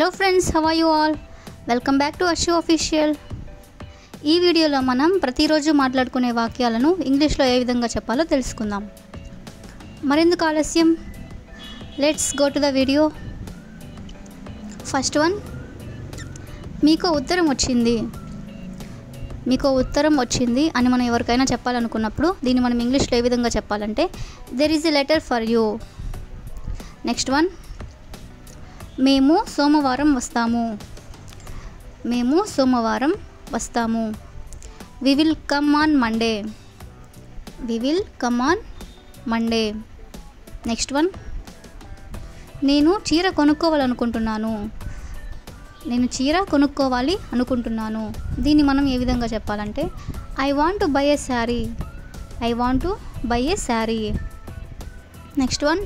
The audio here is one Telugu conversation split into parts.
hello friends how you all welcome back to Ashu official ఈ వీడియోలో మనం ప్రతిరోజు మాట్లాడుకునే వాక్యాలను ఇంగ్లీష్లో ఏ విధంగా చెప్పాలో తెలుసుకుందాం మరెందుకు ఆలస్యం let's go to the video first one మీకు ఉత్తరం వచ్చింది మీకు ఉత్తరం వచ్చింది అని మనం ఎవరికైనా చెప్పాలనుకున్నప్పుడు దీన్ని మనం ఇంగ్లీష్లో ఏ విధంగా చెప్పాలంటే there is a letter for you next one మేము సోమవారం వస్తాము మేము సోమవారం వస్తాము we will come on Monday we will come on Monday next one నేను చీర కొనుక్కోవాలనుకుంటున్నాను నేను చీర కొనుక్కోవాలి అనుకుంటున్నాను దీన్ని మనం ఏ విధంగా చెప్పాలంటే I want to buy a sari I want to buy a sari next one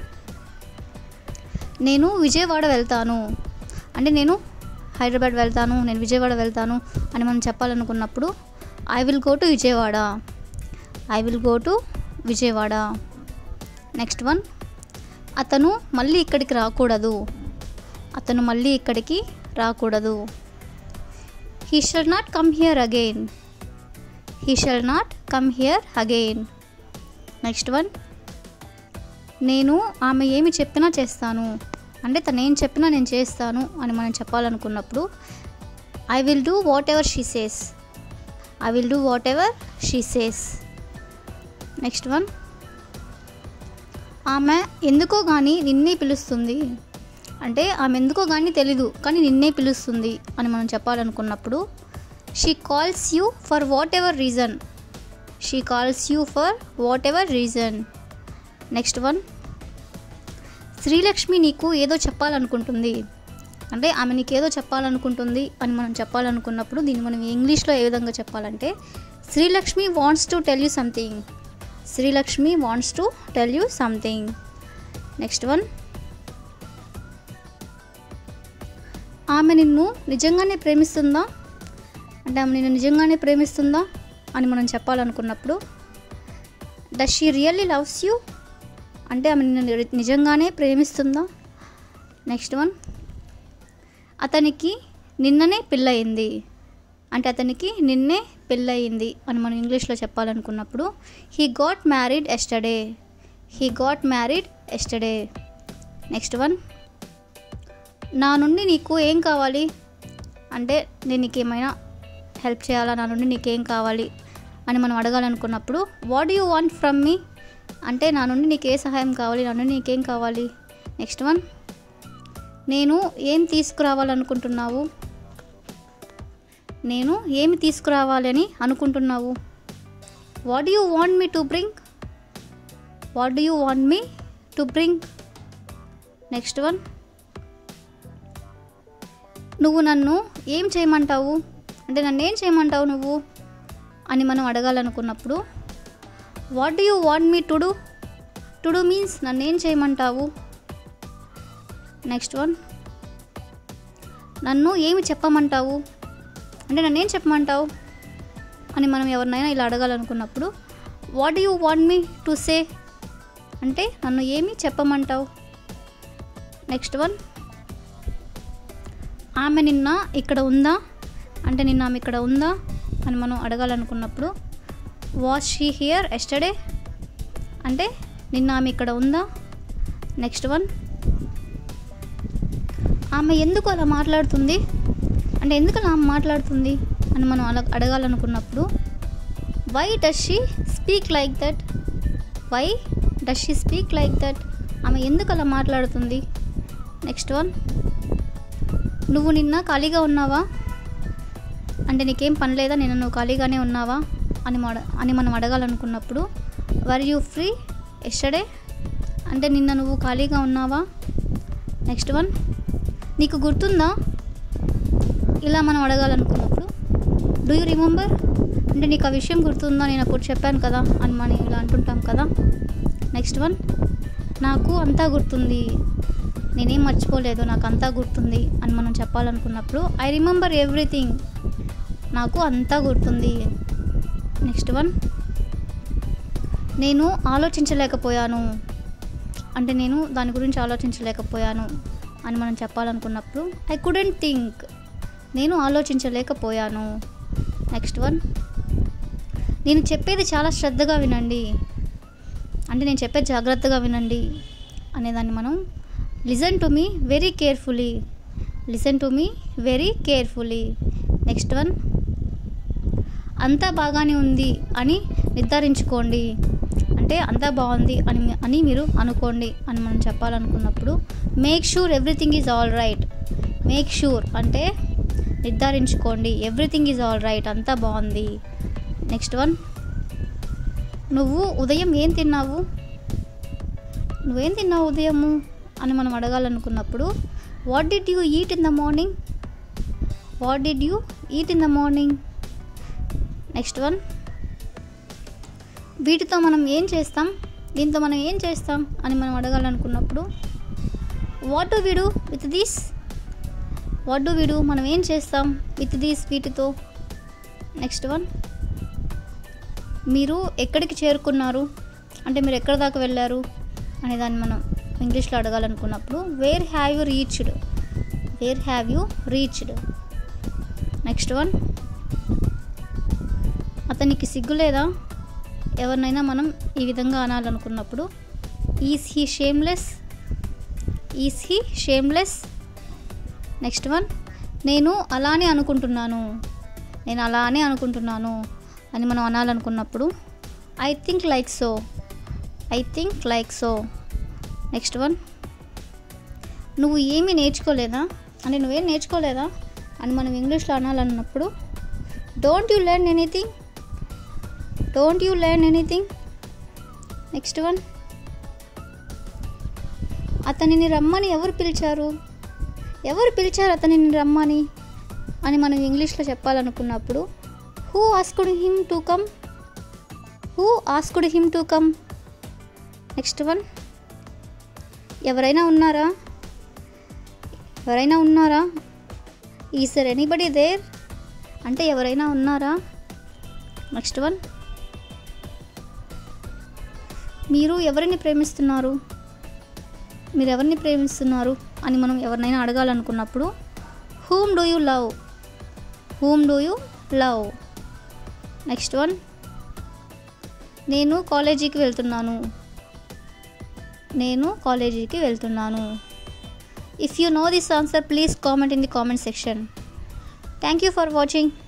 నేను విజయవాడ వెళ్తాను అంటే నేను హైదరాబాద్ వెళ్తాను నేను విజయవాడ వెళ్తాను అని మనం చెప్పాలనుకున్నప్పుడు I will go to Vijayawada I will go to Vijayawada next one అతను మళ్ళీ ఇక్కడికి రాకూడదు అతను మళ్ళీ ఇక్కడికి రాకూడదు he shall not come here again he shall not come here again next one నేను ఆమె ఏమి చెప్పినా చేస్తాను అంటే తను ఏం చెప్పినా నేను చేస్తాను అని మనం చెప్పాలనుకున్నప్పుడు I will do whatever she says I will do whatever she says next one ఆమె ఎందుకో కానీ నిన్నే పిలుస్తుంది అంటే ఆమె ఎందుకో కానీ తెలీదు కానీ నిన్నే పిలుస్తుంది అని మనం చెప్పాలనుకున్నప్పుడు she calls you for whatever reason she calls you for whatever reason next one Srilakshmi నీకు ఏదో చెప్పాలనుకుంటుంది అంటే ఆమె నీకు ఏదో చెప్పాలనుకుంటుంది అని మనం చెప్పాలనుకున్నప్పుడు దీన్ని మనం ఇంగ్లీష్లో ఏ విధంగా చెప్పాలంటే Srilakshmi wants to tell you something Srilakshmi wants to tell you something next one ఆమె నిన్ను నిజంగానే ప్రేమిస్తుందా అంటే ఆమె నిన్ను నిజంగానే ప్రేమిస్తుందా అని మనం చెప్పాలనుకున్నప్పుడు does she really loves you అంటే ఆమె నిన్ను ని- నిజంగానే ప్రేమిస్తుందా నెక్స్ట్ వన్ అతనికి నిన్ననే పెళ్ళయింది అంటే అతనికి నిన్నే పెళ్ళయింది అని మనం ఇంగ్లీష్లో చెప్పాలనుకున్నప్పుడు he got married yesterday he got married yesterday next one నా నుండి నీకు ఏం కావాలి అంటే నేను నీకేమైనా హెల్ప్ చేయాలా నా నుండి నీకేం కావాలి అని మనం అడగాలనుకున్నప్పుడు what you want from me అంటే నా నుండి నీకు ఏ సహాయం కావాలి నా నుండి నీకేం కావాలి నెక్స్ట్ వన్ నేను ఏం తీసుకురావాలనుకుంటున్నావు నేను ఏమి తీసుకురావాలి అని అనుకుంటున్నావు what you want me to bring what you want me to bring next one నువ్వు నన్ను ఏం చేయమంటావు అంటే నన్ను ఏం చేయమంటావు నువ్వు అని మనం అడగాలనుకున్నప్పుడు what you want me to do to do means నన్ను ఏం చేయమంటావు నెక్స్ట్ వన్ నన్ను ఏమి చెప్పమంటావు అంటే నన్ను ఏం చెప్పమంటావు అని మనం ఎవరినైనా ఇలా అడగాలనుకున్నప్పుడు what you want me to say అంటే నన్ను ఏమి చెప్పమంటావు నెక్స్ట్ వన్ ఆమె నిన్న ఇక్కడ ఉందా అంటే నిన్న ఆమె ఇక్కడ ఉందా అని మనం అడగాలనుకున్నప్పుడు వాచ్ షీ హియర్ ఎస్టర్డే అంటే నిన్న ఆమె ఇక్కడ ఉందా నెక్స్ట్ వన్ ఆమె ఎందుకు అలా మాట్లాడుతుంది అంటే ఎందుకు అలా ఆమె మాట్లాడుతుంది అని మనం అలా అడగాలనుకున్నప్పుడు why does she speak like that why does she speak like that ఆమె ఎందుకు అలా మాట్లాడుతుంది నెక్స్ట్ వన్ నువ్వు నిన్న ఖాళీగా ఉన్నావా అంటే నీకేం పని లేదా నిన్న నువ్వు ఖాళీగానే ఉన్నావా అని మన అని మనం అడగాలనుకున్నప్పుడు వర్ యూ ఫ్రీ ఎస్టర్డే అంటే నిన్న నువ్వు ఖాళీగా ఉన్నావా నెక్స్ట్ వన్ నీకు గుర్తుందా ఇలా మనం అడగాలనుకున్నప్పుడు డూ యూ రిమెంబర్ అంటే నీకు ఆ విషయం గుర్తుందా నేను అప్పుడు చెప్పాను కదా అని మనం ఇలా అంటుంటాం కదా నెక్స్ట్ వన్ నాకు అంతా గుర్తుంది నేనేం మర్చిపోలేదు నాకు అంతా గుర్తుంది అని మనం చెప్పాలనుకున్నప్పుడు ఐ రిమెంబర్ ఎవ్రీథింగ్ నాకు అంతా గుర్తుంది నెక్స్ట్ వన్ నేను ఆలోచించలేకపోయాను అంటే నేను దాని గురించి ఆలోచించలేకపోయాను అని మనం చెప్పాలనుకున్నప్పుడు ఐ కుడెంట్ థింక్ నేను ఆలోచించలేకపోయాను నెక్స్ట్ వన్ నేను చెప్పేది చాలా శ్రద్ధగా వినండి అంటే నేను చెప్పేది జాగ్రత్తగా వినండి అనేదాన్ని మనం listen to me very carefully listen to me very carefully next one అంతా బాగానే ఉంది అని నిర్ధారించుకోండి అంటే అంతా బాగుంది అని అని మీరు అనుకోండి అని మనం చెప్పాలనుకున్నప్పుడు make sure everything is all right make sure అంటే నిర్ధారించుకోండి ఎవ్రీథింగ్ ఈజ్ ఆల్ రైట్ అంతా బాగుంది నెక్స్ట్ వన్ నువ్వు ఉదయం ఏం తిన్నావు నువ్వేం తిన్నావు ఉదయము అని మనం అడగాలనుకున్నప్పుడు what did you eat in the morning what did you eat in the morning next one వీటితో మనం ఏం చేస్తాం దీంతో మనం ఏం చేస్తాం అని మనం అడగాలనుకున్నప్పుడు what do we do with these what do we do మనం ఏం చేస్తాం విత్ దీస్ వీటితో నెక్స్ట్ వన్ మీరు ఎక్కడికి చేరుకున్నారు అంటే మీరు ఎక్కడి దాకా వెళ్ళారు అనే దాన్ని మనం ఇంగ్లీష్లో అడగాలనుకున్నప్పుడు where have you reached where have you reached next one అతనికి సిగ్గు లేదా ఎవరినైనా మనం ఈ విధంగా అనాలనుకున్నప్పుడు is he shameless is he shameless next one నేను అలానే అనుకుంటున్నాను నేను అలానే అనుకుంటున్నాను అని మనం అనాలనుకున్నప్పుడు I think like so I think like so next one నువ్వు ఏమీ నేర్చుకోలేదా అంటే నువ్వేం నేర్చుకోలేదా అని మనం ఇంగ్లీష్లో అనాలన్నప్పుడు don't you learn anything don't you learn anything next one అతనిని రమ్మని ఎవరు పిలిచారు ఎవరు పిలిచారు అతనిని రమ్మని అని మనం ఇంగ్లీష్లో చెప్పాలనుకున్నప్పుడు who asked him to come who asked him to come next one ఎవరైనా ఉన్నారా ఎవరైనా ఉన్నారా ఈ సర్ ఎనీబడి దేర్ అంటే ఎవరైనా ఉన్నారా నెక్స్ట్ వన్ మీరు ఎవరిని ప్రేమిస్తున్నారు మీరు ఎవరిని ప్రేమిస్తున్నారు అని మనం ఎవరినైనా అడగాలనుకున్నప్పుడు whom do you love whom do you love next one నేను కాలేజీకి వెళ్తున్నాను నేను కాలేజీకి వెళ్తున్నాను if you know this answer please comment in the comment section thank you for watching